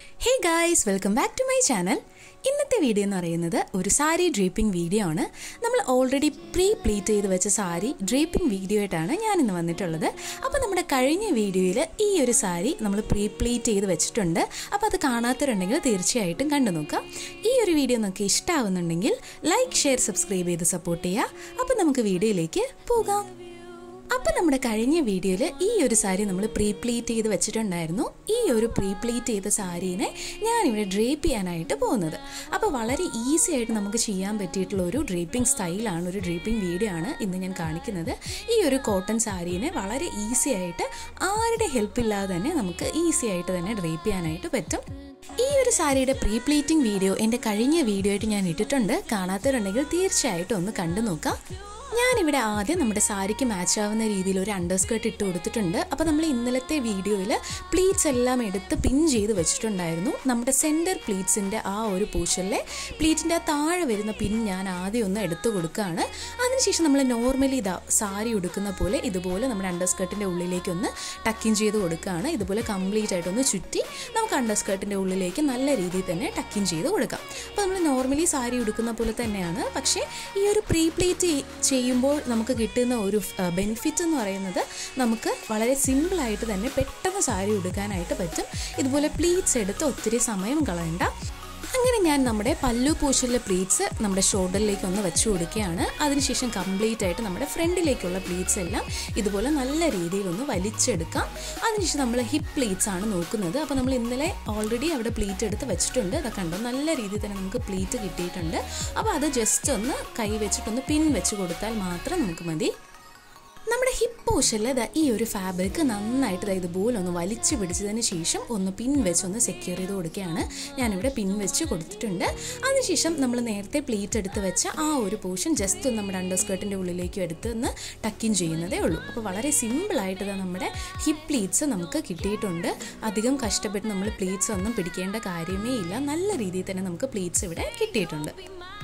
Hey guys welcome back to my channel ഇന്നത്തെ video എന്ന് പറയുന്നത് ഒരു സാരി ഡ്രീപ്പിംഗ് വീഡിയോ ആണ് നമ്മൾ ഓൾറെഡി പ്രീ പ്ലീറ്റ് ചെയ്ത് വെച്ച സാരി ഡ്രീപ്പിംഗ് വീഡിയോ ആയിട്ടാണ് ഞാൻ ഇന്ന് വന്നിട്ടുള്ളത് അപ്പോൾ നമ്മുടെ കഴിഞ്ഞ വീഡിയോയിൽ ഈ ഒരു സാരി നമ്മൾ പ്രീ പ്ലീറ്റ് ചെയ്ത് വെച്ചിട്ടുണ്ട് അപ്പോൾ അത് കാണാത്തവരുണ്ടെങ്കിൽ തീർച്ചയായിട്ടും കണ്ടു നോക്കാം ഈ ഒരു വീഡിയോ നിങ്ങൾക്ക് ഇഷ്ടമാവുന്നുണ്ടെങ്കിൽ ലൈക്ക് ഷെയർ സബ്സ്ക്രൈബ് ചെയ്ത് സപ്പോർട്ട് ചെയ്യുക അപ്പോൾ നമുക്ക് വീഡിയോയിലേക്ക് പോകാം അപ്പം നമ്മുടെ കഴിഞ്ഞ വീഡിയോയിൽ ഈ ഒരു സാരി നമ്മൾ പ്രീ പ്ലീറ്റ് ചെയ്ത് വെച്ചിട്ടുണ്ടായിരുന്നു ഈ ഒരു പ്രീ പ്ലീറ്റ് ചെയ്ത സാരീനെ ഞാനിവിടെ ഡ്രേപ്പ് ചെയ്യാനായിട്ട് പോകുന്നത് അപ്പോൾ വളരെ ഈസി ആയിട്ട് നമുക്ക് ചെയ്യാൻ പറ്റിയിട്ടുള്ള ഒരു ഡ്രേപ്പിംഗ് സ്റ്റൈലാണ് ഒരു ഡ്രേപ്പിംഗ് വീഡിയോ ആണ് ഇന്ന് ഞാൻ കാണിക്കുന്നത് ഈ ഒരു കോട്ടൺ സാരീനെ വളരെ ഈസി ആയിട്ട് ആരുടെ ഹെൽപ്പ് ഇല്ലാതെ തന്നെ നമുക്ക് ഈസി ആയിട്ട് തന്നെ ഡ്രേപ്പ് ചെയ്യാനായിട്ട് പറ്റും ഈ ഒരു സാരിയുടെ പ്രീ പ്ലീറ്റിംഗ് വീഡിയോ എൻ്റെ കഴിഞ്ഞ വീഡിയോ ആയിട്ട് ഞാൻ ഇട്ടിട്ടുണ്ട് കാണാത്തവരുണ്ടെങ്കിൽ തീർച്ചയായിട്ടും ഒന്ന് കണ്ടു നോക്കാം ഞാനിവിടെ ആദ്യം നമ്മുടെ സാരിക്ക് മാച്ച് ആവുന്ന രീതിയിൽ ഒരു അണ്ടർസ്കേർട്ട് ഇട്ട് കൊടുത്തിട്ടുണ്ട് അപ്പോൾ നമ്മൾ ഇന്നലത്തെ വീഡിയോയിൽ പ്ലീറ്റ്സ് എല്ലാം എടുത്ത് പിൻ ചെയ്ത് വെച്ചിട്ടുണ്ടായിരുന്നു നമ്മുടെ സെൻറ്റർ പ്ലീറ്റ്സിൻ്റെ ആ ഒരു പോർഷനിലെ പ്ലീറ്റിൻ്റെ താഴെ വരുന്ന പിൻ ഞാൻ ആദ്യം ഒന്ന് എടുത്തു കൊടുക്കുകയാണ് അതിനുശേഷം നമ്മൾ നോർമലി ഇതാ സാരി ഉടുക്കുന്ന പോലെ ഇതുപോലെ നമ്മുടെ അണ്ടർസ്കേർട്ടിൻ്റെ ഉള്ളിലേക്ക് ഒന്ന് ടക്കിൻ ചെയ്ത് കൊടുക്കുകയാണ് ഇതുപോലെ കംപ്ലീറ്റ് ആയിട്ടൊന്ന് ചുറ്റി നമുക്ക് അണ്ടർസ്കേർട്ടിൻ്റെ ഉള്ളിലേക്ക് നല്ല രീതിയിൽ തന്നെ ടക്കിൻ ചെയ്ത് കൊടുക്കാം അപ്പോൾ നമ്മൾ നോർമലി സാരി ഉടുക്കുന്ന പോലെ തന്നെയാണ് പക്ഷേ ഈ ഒരു പ്രീ പ്ലീറ്റ് ചെയ്യുമ്പോൾ നമുക്ക് കിട്ടുന്ന ഒരു ബെനിഫിറ്റ് എന്ന് പറയുന്നത് നമുക്ക് വളരെ സിമ്പിളായിട്ട് തന്നെ പെട്ടെന്ന് സാരി ഉടുക്കാനായിട്ട് പറ്റും ഇതുപോലെ പ്ലീറ്റ്സ് എടുത്ത് ഒത്തിരി സമയം കളയണ്ട അങ്ങനെ ഞാൻ നമ്മുടെ പല്ലു പൂശലിലെ പ്ലീറ്റ്സ് നമ്മുടെ ഷോൾഡറിലേക്ക് ഒന്ന് വെച്ച് കൊടുക്കുകയാണ് അതിനുശേഷം കംപ്ലീറ്റ് ആയിട്ട് നമ്മുടെ ഫ്രണ്ടിലേക്കുള്ള പ്ലീറ്റ്സ് എല്ലാം ഇതുപോലെ നല്ല രീതിയിൽ ഒന്ന് വലിച്ചെടുക്കാം അതിനുശേഷം നമ്മൾ ഹിപ്പ് പ്ലീറ്റ്സ് ആണ് നോക്കുന്നത് അപ്പോൾ നമ്മൾ ഇന്നലെ ഓൾറെഡി അവിടെ പ്ലീറ്റ് എടുത്ത് വെച്ചിട്ടുണ്ട് അതൊക്കെ കണ്ടോ നല്ല രീതിയിൽ തന്നെ നമുക്ക് പ്ലീറ്റ് കിട്ടിയിട്ടുണ്ട് അപ്പോൾ അത് ജസ്റ്റ് ഒന്ന് കൈ വെച്ചിട്ടൊന്ന് പിൻ വെച്ച് കൊടുത്താൽ മാത്രം നമുക്ക് മതി നമ്മുടെ ഹിപ്പ് പോഷനിൽ ഈ ഒരു ഫാബ്രിക് നന്നായിട്ട് ദാ ഇതുപോലെ ഒന്ന് വലിച്ചു പിടിച്ചതിന് ശേഷം ഒന്ന് പിൻ വെച്ച് ഒന്ന് സെക്യൂർ ചെയ്ത് കൊടുക്കുകയാണ് ഞാനിവിടെ പിൻ വെച്ച് കൊടുത്തിട്ടുണ്ട് അതിനുശേഷം നമ്മൾ നേരത്തെ പ്ലീറ്റ് എടുത്ത് വെച്ച ആ ഒരു പോർഷൻ ജസ്റ്റ് ഒന്ന് നമ്മുടെ അണ്ടർസ്കേർട്ടിൻ്റെ ഉള്ളിലേക്ക് എടുത്ത് ഒന്ന് ടക്കിൻ ചെയ്യുന്നതേ ഉള്ളൂ അപ്പോൾ വളരെ സിമ്പിളായിട്ട് ഇതാ നമ്മുടെ ഹിപ്പ് പ്ലീറ്റ്സ് നമുക്ക് കിട്ടിയിട്ടുണ്ട് അധികം കഷ്ടപ്പെട്ട് നമ്മൾ പ്ലീറ്റ്സ് ഒന്നും പിടിക്കേണ്ട കാര്യമേ ഇല്ല നല്ല രീതിയിൽ തന്നെ നമുക്ക് പ്ലീറ്റ്സ് ഇവിടെ കിട്ടിയിട്ടുണ്ട്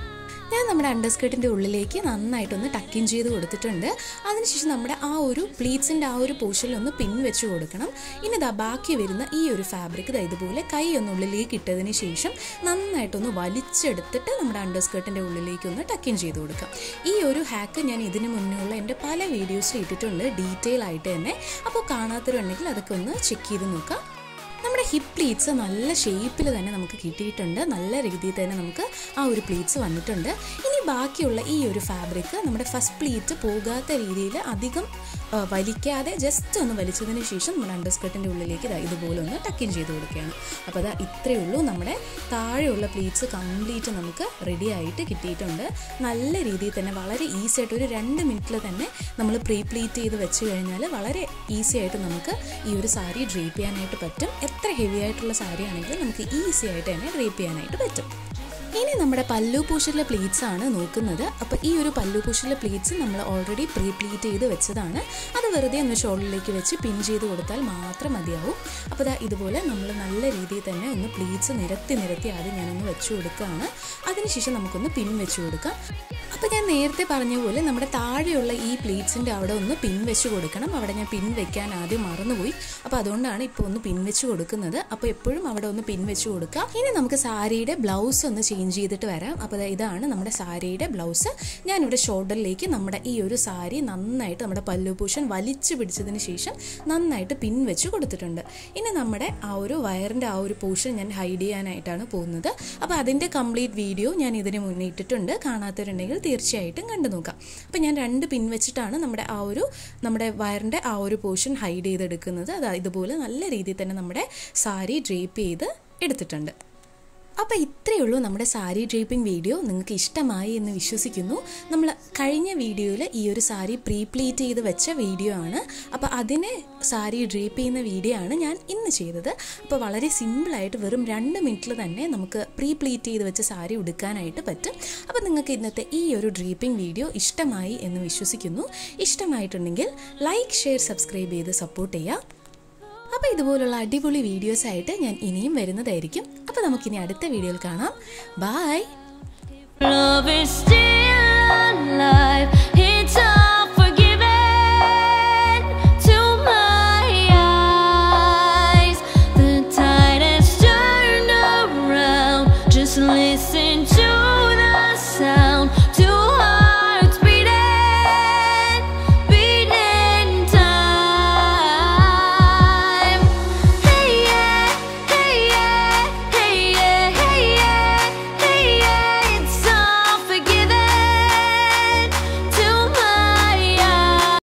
ഞാൻ നമ്മുടെ അണ്ടർസ്കേർട്ടിൻ്റെ ഉള്ളിലേക്ക് നന്നായിട്ടൊന്ന് ടക്കിൻ ചെയ്ത് കൊടുത്തിട്ടുണ്ട് അതിനുശേഷം നമ്മുടെ ആ ഒരു പ്ലീറ്റ്സിൻ്റെ ആ ഒരു പോർഷനിൽ ഒന്ന് പിൻ വെച്ച് കൊടുക്കണം ഇനി ഇതാ ബാക്കി വരുന്ന ഈ ഒരു ഫാബ്രിക് ഇതാ ഇതുപോലെ കൈ ഒന്ന് ഉള്ളിലേക്ക് ഇട്ടതിന് ശേഷം നന്നായിട്ടൊന്ന് വലിച്ചെടുത്തിട്ട് നമ്മുടെ അണ്ടർസ്കേർട്ടിൻ്റെ ഉള്ളിലേക്ക് ഒന്ന് ടക്കിൻ ചെയ്ത് കൊടുക്കാം ഈ ഒരു ഹാക്ക് ഞാൻ ഇതിന് മുന്നേയുള്ള എൻ്റെ പല വീഡിയോസിൽ ഇട്ടിട്ടുണ്ട് ഡീറ്റെയിൽ ആയിട്ട് തന്നെ അപ്പോൾ കാണാത്തവരുണ്ടെങ്കിൽ അതൊക്കെ ഒന്ന് ചെക്ക് ചെയ്ത് നോക്കാം നമ്മുടെ ഹിപ്പ് പ്ലീറ്റ്സ് നല്ല ഷേപ്പിൽ തന്നെ നമുക്ക് കിട്ടിയിട്ടുണ്ട് നല്ല രീതിയിൽ തന്നെ നമുക്ക് ആ ഒരു പ്ലീറ്റ്സ് വന്നിട്ടുണ്ട് ഇനി ബാക്കിയുള്ള ഈ ഒരു ഫാബ്രിക് നമ്മുടെ ഫസ്റ്റ് പ്ലീറ്റ് പോകാത്ത രീതിയിൽ അധികം വലിക്കാതെ ജസ്റ്റ് ഒന്ന് വലിച്ചതിന് ശേഷം നമ്മൾ അണ്ടർസ്കർട്ടിൻ്റെ ഉള്ളിലേക്ക് ഇതാ ഇതുപോലെ ഒന്ന് ടക്കിൻ ചെയ്ത് കൊടുക്കുകയാണ് അപ്പോൾ അതാ ഇത്രയേ ഉള്ളൂ നമ്മുടെ താഴെയുള്ള പ്ലീറ്റ്സ് കംപ്ലീറ്റ് നമുക്ക് റെഡി ആയിട്ട് കിട്ടിയിട്ടുണ്ട് നല്ല രീതിയിൽ തന്നെ വളരെ ഈസി ആയിട്ട് ഒരു രണ്ട് മിനിറ്റിൽ തന്നെ നമ്മൾ പ്രീ പ്ലീറ്റ് ചെയ്ത് വെച്ച് കഴിഞ്ഞാൽ വളരെ ഈസി ആയിട്ട് നമുക്ക് ഈ ഒരു സാരി ഡ്രേപ്പ് ചെയ്യാനായിട്ട് പറ്റും എത്ര ഹെവി ആയിട്ടുള്ള സാരി ആണെങ്കിലും നമുക്ക് ഈസി ആയിട്ട് തന്നെ ഡ്രേപ്പ് ചെയ്യാനായിട്ട് പറ്റും ഇനി നമ്മുടെ പല്ലു പൂഷറിലെ പ്ലീറ്റ്സ് ആണ് നോക്കുന്നത് അപ്പോൾ ഈ ഒരു പല്ലു പൂഷറിലെ പ്ലീറ്റ്സ് നമ്മൾ ഓൾറെഡി പ്രീ പ്ലീറ്റ് ചെയ്ത് വെച്ചതാണ് അത് വെറുതെ ഒന്ന് ഷോൾഡറിലേക്ക് വെച്ച് പിൻ ചെയ്ത് കൊടുത്താൽ മാത്രം മതിയാവും അപ്പോൾ ഇതാ ഇതുപോലെ നമ്മൾ നല്ല രീതിയിൽ തന്നെ ഒന്ന് പ്ലീറ്റ്സ് നിരത്തി നിരത്തി ആദ്യം ഞാനൊന്ന് വെച്ച് കൊടുക്കുകയാണ് അതിനുശേഷം നമുക്കൊന്ന് പിൻ വെച്ച് കൊടുക്കാം അപ്പോൾ ഞാൻ നേരത്തെ പറഞ്ഞ പോലെ നമ്മുടെ താഴെയുള്ള ഈ പ്ലീറ്റ്സിൻ്റെ അവിടെ ഒന്ന് പിൻ വെച്ച് കൊടുക്കണം അവിടെ ഞാൻ പിൻ വെക്കാൻ ആദ്യം മറന്നുപോയി അപ്പോൾ അതുകൊണ്ടാണ് ഇപ്പോൾ ഒന്ന് പിൻ വെച്ച് കൊടുക്കുന്നത് അപ്പോൾ എപ്പോഴും അവിടെ ഒന്ന് പിൻ വെച്ച് കൊടുക്കുക ഇനി നമുക്ക് സാരിയുടെ ബ്ലൗസ് ഒന്ന് ചേഞ്ച് ചെയ്തിട്ട് വരാം അപ്പോൾ ഇതാണ് നമ്മുടെ സാരിയുടെ ബ്ലൗസ് ഞാനിവിടെ ഷോൾഡറിലേക്ക് നമ്മുടെ ഈ ഒരു സാരി നന്നായിട്ട് നമ്മുടെ പല്ലു പൂഷൻ വലിച്ചു പിടിച്ചതിന് ശേഷം നന്നായിട്ട് പിൻ വെച്ച് കൊടുത്തിട്ടുണ്ട് ഇനി നമ്മുടെ ആ ഒരു വയറിൻ്റെ ആ ഒരു പോർഷൻ ഞാൻ ഹൈഡ് ചെയ്യാനായിട്ടാണ് പോകുന്നത് അപ്പോൾ അതിൻ്റെ കംപ്ലീറ്റ് വീഡിയോ ഞാൻ ഇതിന് മുന്നേ ഇട്ടിട്ടുണ്ട് കാണാത്തവരുണ്ടെങ്കിൽ തീർച്ചയായിട്ടും കണ്ടു നോക്കാം അപ്പോൾ ഞാൻ രണ്ട് പിൻ വെച്ചിട്ടാണ് നമ്മുടെ ആ ഒരു നമ്മുടെ വയറിൻ്റെ ആ ഒരു പോർഷൻ ഹൈഡ് ചെയ്തെടുക്കുന്നത് അത് ഇതുപോലെ നല്ല രീതിയിൽ തന്നെ നമ്മുടെ സാരി ഡ്രേപ്പ് ചെയ്ത് എടുത്തിട്ടുണ്ട് അപ്പോൾ ഇത്രയേ ഉള്ളൂ നമ്മുടെ സാരി ഡ്രേപ്പിംഗ് വീഡിയോ നിങ്ങൾക്ക് ഇഷ്ടമായി എന്ന് വിശ്വസിക്കുന്നു നമ്മൾ കഴിഞ്ഞ വീഡിയോയിൽ ഈ ഒരു സാരി പ്രീ പ്ലീറ്റ് ചെയ്ത് വെച്ച വീഡിയോ ആണ് അപ്പോൾ അതിനെ സാരി ഡ്രേപ്പ് ചെയ്യുന്ന വീഡിയോ ആണ് ഞാൻ ഇന്ന് ചെയ്തത് അപ്പോൾ വളരെ സിമ്പിളായിട്ട് വെറും രണ്ട് മിനിറ്റിൽ തന്നെ നമുക്ക് പ്രീ പ്ലീറ്റ് ചെയ്ത് വെച്ച സാരി ഉടുക്കാനായിട്ട് പറ്റും അപ്പോൾ നിങ്ങൾക്ക് ഇന്നത്തെ ഈ ഒരു ഡ്രേപ്പിംഗ് വീഡിയോ ഇഷ്ടമായി എന്ന് വിശ്വസിക്കുന്നു ഇഷ്ടമായിട്ടുണ്ടെങ്കിൽ ലൈക്ക് ഷെയർ സബ്സ്ക്രൈബ് ചെയ്ത് സപ്പോർട്ട് ചെയ്യുക അപ്പോൾ ഇതുപോലുള്ള അടിപൊളി വീഡിയോസ് ആയിട്ട് ഞാൻ ഇനിയും വരുന്നതായിരിക്കും അപ്പോൾ നമുക്കിനി അടുത്ത വീഡിയോയിൽ കാണാം bye Love is still alive.